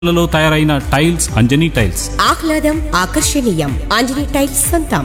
లలో తయారైన tiles Anjani tiles ఆహ్లాదం ఆకర్షణీయం ఆంజనీ టైల్స్ సొంతం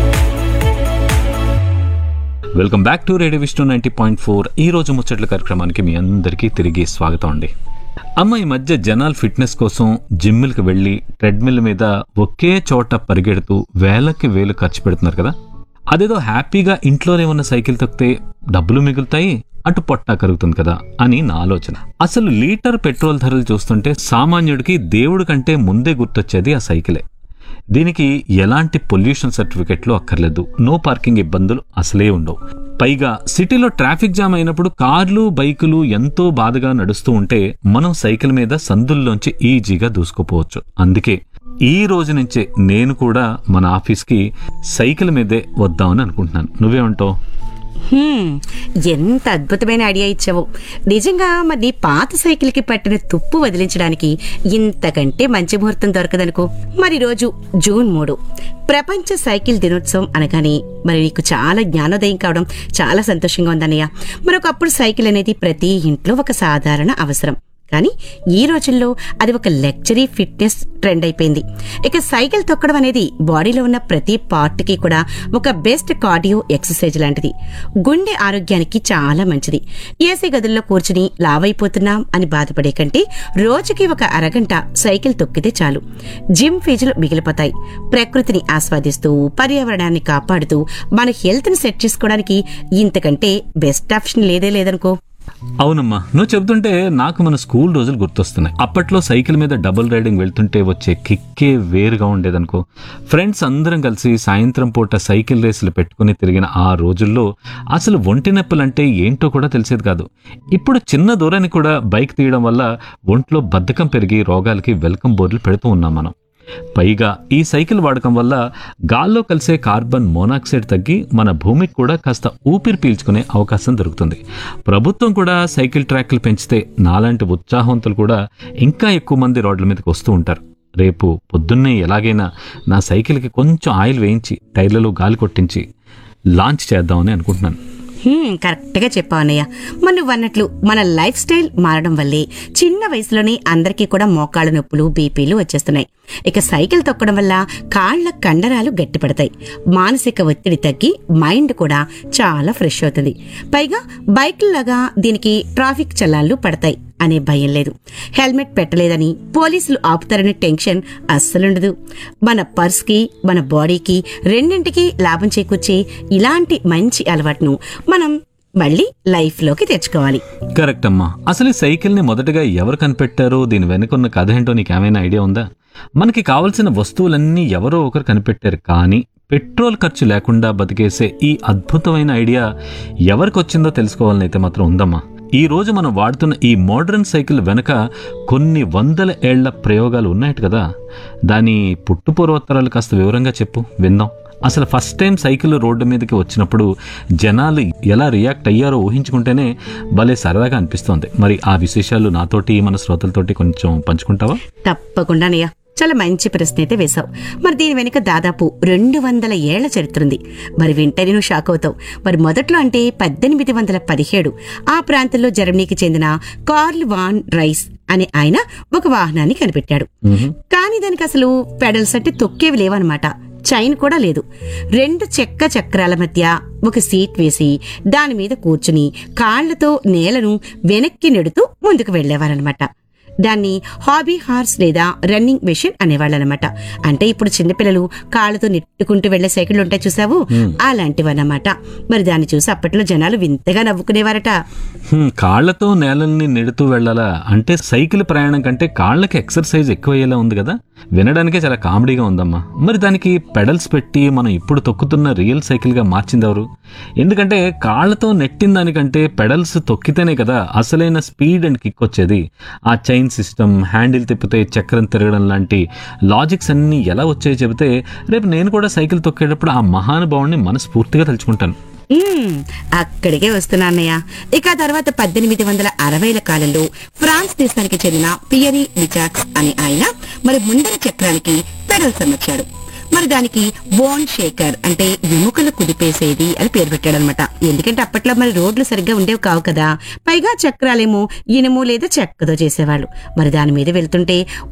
welcome back to radio Vishnu ninety point four ఈ రోజు ముచ్చట్ల కార్యక్రమానికి మీ అందరికీ తిరిగి స్వాగతం అండి అమ్మ ఈ మధ్య జనాలు ఫిట్నెస్ కోసం జిమ్మిల్కి వెళ్ళి ట్రెడ్మిల్ మీద ఒకే చోట పరిగెడుతూ వేలకి వేలు ఖర్చు పెడుతున్నారు కదా అదేదో హ్యాపీగా ఇంట్లోనే ఉన్న సైకిల్ తొక్కితే డబ్బులు మిగులుతాయి అటు పొట్ట కరుగుతుంది కదా అని నా ఆలోచన అసలు లీటర్ పెట్రోల్ ధరలు చూస్తుంటే సామాన్యుడికి దేవుడి కంటే ముందే గుర్తొచ్చేది ఆ సైకిలే దీనికి ఎలాంటి పొల్యూషన్ సర్టిఫికెట్లు అక్కర్లేదు నో పార్కింగ్ ఇబ్బందులు అసలే ఉండవు పైగా సిటీలో ట్రాఫిక్ జామ్ అయినప్పుడు కార్లు బైకులు ఎంతో బాధగా నడుస్తూ ఉంటే మనం సైకిల్ మీద సందుల్లోంచి ఈజీగా దూసుకుపోవచ్చు అందుకే ఈ రోజు నుంచే నేను కూడా మన ఆఫీస్కి సైకిల్ మీదే వద్దామని అనుకుంటున్నాను నువ్వేమంటావు హ్మ్, ఎంత అద్భుతమైన ఐడియా ఇచ్చావు నిజంగా మరి నీ పాత సైకిల్కి పట్టిన తుప్పు వదిలించడానికి ఇంతకంటే మంచి ముహూర్తం దొరకదనుకో మరి రోజు జూన్ మూడు ప్రపంచ సైకిల్ దినోత్సవం అనగానే మరి నీకు చాలా జ్ఞానోదయం కావడం చాలా సంతోషంగా ఉందన్నయ్య మరొకప్పుడు సైకిల్ అనేది ప్రతి ఇంట్లో ఒక సాధారణ అవసరం కానీ ఈ రోజుల్లో అది ఒక లగ్జరీ ఫిట్నెస్ ట్రెండ్ అయిపోయింది ఇక సైకిల్ తొక్కడం అనేది బాడీలో ఉన్న ప్రతి పార్ట్ కి కూడా ఒక బెస్ట్ కార్డియో ఎక్సర్సైజ్ లాంటిది గుండె ఆరోగ్యానికి చాలా మంచిది ఏసీ గదుల్లో కూర్చుని లావైపోతున్నాం అని బాధపడే కంటే రోజుకి ఒక అరగంట సైకిల్ తొక్కితే చాలు జిమ్ ఫీజులు మిగిలిపోతాయి ప్రకృతిని ఆస్వాదిస్తూ పర్యావరణాన్ని కాపాడుతూ మన హెల్త్ ని సెట్ చేసుకోవడానికి ఇంతకంటే బెస్ట్ ఆప్షన్ లేదే లేదనుకో అవునమ్మా నువ్వు చెబుతుంటే నాకు మన స్కూల్ రోజులు గుర్తొస్తున్నాయి అప్పట్లో సైకిల్ మీద డబుల్ రైడింగ్ వెళ్తుంటే వచ్చే కిక్కే వేరుగా ఉండేదనుకో ఫ్రెండ్స్ అందరం కలిసి సాయంత్రం పూట సైకిల్ రేసులు పెట్టుకుని తిరిగిన ఆ రోజుల్లో అసలు ఒంటి నొప్పులంటే ఏంటో కూడా తెలిసేది కాదు ఇప్పుడు చిన్న దూరానికి కూడా బైక్ తీయడం వల్ల ఒంట్లో బద్ధకం పెరిగి రోగాలకి వెల్కమ్ బోర్డులు పెడుతూ ఉన్నాం మనం పైగా ఈ సైకిల్ వాడకం వల్ల గాల్లో కలిసే కార్బన్ మోనాక్సైడ్ తగ్గి మన భూమికి కూడా కాస్త ఊపిరి పీల్చుకునే అవకాశం దొరుకుతుంది ప్రభుత్వం కూడా సైకిల్ ట్రాక్లు పెంచితే నాలాంటి ఉత్సాహవంతులు కూడా ఇంకా ఎక్కువ మంది రోడ్ల మీదకి వస్తూ ఉంటారు రేపు పొద్దున్నే ఎలాగైనా నా సైకిల్కి కొంచెం ఆయిల్ వేయించి టైర్లలో గాలి కొట్టించి లాంచ్ చేద్దామని అనుకుంటున్నాను హ్మ్, కరెక్ట్గా చెప్పావు అన్నయ్య మరి నువ్వు అన్నట్లు మన లైఫ్ స్టైల్ మారడం వల్లే చిన్న వయసులోనే అందరికీ కూడా మోకాళ్ళ నొప్పులు బీపీలు వచ్చేస్తున్నాయి ఇక సైకిల్ తొక్కడం వల్ల కాళ్ల కండరాలు గట్టిపడతాయి మానసిక ఒత్తిడి తగ్గి మైండ్ కూడా చాలా ఫ్రెష్ అవుతుంది పైగా బైక్లాగా దీనికి ట్రాఫిక్ చల్లాన్లు పడతాయి అనే భయం లేదు హెల్మెట్ పెట్టలేదని పోలీసులు ఆపుతారనే టెన్షన్ అస్సలుండదు మన పర్స్కి మన బాడీకి రెండింటికి లాభం చేకూర్చే ఇలాంటి మంచి అలవాటును మనం మళ్ళీ లైఫ్లోకి తెచ్చుకోవాలి కరెక్ట్ అమ్మా అసలు ఈ సైకిల్ని మొదటగా ఎవరు కనిపెట్టారో దీని వెనుకున్న కథ ఏంటో నీకేమైనా ఐడియా ఉందా మనకి కావలసిన వస్తువులన్నీ ఎవరో ఒకరు కనిపెట్టారు కానీ పెట్రోల్ ఖర్చు లేకుండా బతికేసే ఈ అద్భుతమైన ఐడియా ఎవరికి వచ్చిందో తెలుసుకోవాలని అయితే మాత్రం ఉందమ్మా ఈ రోజు మనం వాడుతున్న ఈ మోడర్న్ సైకిల్ వెనుక కొన్ని వందల ఏళ్ల ప్రయోగాలు ఉన్నాయట కదా దాని పుట్టు పూర్వోత్తరాలు కాస్త వివరంగా చెప్పు విందాం అసలు ఫస్ట్ టైం సైకిల్ రోడ్డు మీదకి వచ్చినప్పుడు జనాలు ఎలా రియాక్ట్ అయ్యారో ఊహించుకుంటేనే భలే సరదాగా అనిపిస్తోంది మరి ఆ విశేషాలు నాతోటి మన శ్రోతలతోటి కొంచెం పంచుకుంటావా తప్పకుండానయ్యా చాలా మంచి ప్రశ్న అయితే వేశావు మరి దీని వెనుక దాదాపు రెండు వందల ఏళ్ల చరిత్ర ఉంది మరి వింటనే నువ్వు షాక్ అవుతావు మరి మొదట్లో అంటే పద్దెనిమిది వందల పదిహేడు ఆ ప్రాంతంలో జర్మనీకి చెందిన కార్ల్ వాన్ రైస్ అనే ఆయన ఒక వాహనాన్ని కనిపెట్టాడు కానీ దానికి అసలు పెడల్స్ అంటే తొక్కేవి లేవన్నమాట చైన్ కూడా లేదు రెండు చెక్క చక్రాల మధ్య ఒక సీట్ వేసి దాని మీద కూర్చుని కాళ్లతో నేలను వెనక్కి నెడుతూ ముందుకు వెళ్లేవారనమాట దాన్ని హాబీ హార్స్ లేదా రన్నింగ్ మెషిన్ అనేవాళ్ళనమాట అంటే ఇప్పుడు చిన్నపిల్లలు కాళ్ళతో నెట్టుకుంటూ వెళ్లే సైకిళ్ళు ఉంటాయి చూసావు అలాంటివన్నమాట మరి దాన్ని చూసి అప్పట్లో జనాలు వింతగా నవ్వుకునేవారట హ్మ్, కాళ్లతో నేలల్ని నెడుతూ వెళ్ళాలా అంటే సైకిల్ ప్రయాణం కంటే కాళ్ళకి ఎక్సర్సైజ్ ఎక్కువ అయ్యేలా ఉంది కదా వినడానికే చాలా కామెడీగా ఉందమ్మా మరి దానికి పెడల్స్ పెట్టి మనం ఇప్పుడు తొక్కుతున్న రియల్ సైకిల్ గా మార్చింది ఎవరు ఎందుకంటే కాళ్ళతో నెట్టిన దానికంటే పెడల్స్ తొక్కితేనే కదా అసలైన స్పీడ్ అండ్ కిక్ వచ్చేది ఆ చైన్ సిస్టమ్ హ్యాండిల్ తిప్పితే చక్రం తిరగడం లాంటి లాజిక్స్ అన్ని ఎలా వచ్చాయో చెబితే రేపు నేను కూడా సైకిల్ తొక్కేటప్పుడు ఆ మహానుభావుని మనస్ఫూర్తిగా తలుచుకుంటాను మ్మ్, అక్కడికే వస్తున్నా అన్నయ్య ఇక ఆ తర్వాత పద్దెనిమిది వందల అరవైల కాలంలో ఫ్రాన్స్ దేశానికి చెందిన పియరీ విచాక్స్ అనే ఆయన మరి ముందరి చక్రానికి పెడల్స్ అమర్చాడు మరి దానికి బోన్ షేకర్ అంటే ఎముకలు కుదిపేసేది అని పేరు పెట్టాడనమాట ఎందుకంటే అప్పట్లో మరి రోడ్లు సరిగ్గా ఉండేవి కావు కదా పైగా చక్రాలేమో ఇనుము లేదా చెక్కతో చేసేవాళ్ళు మరి దాని మీద వెళ్తుంటే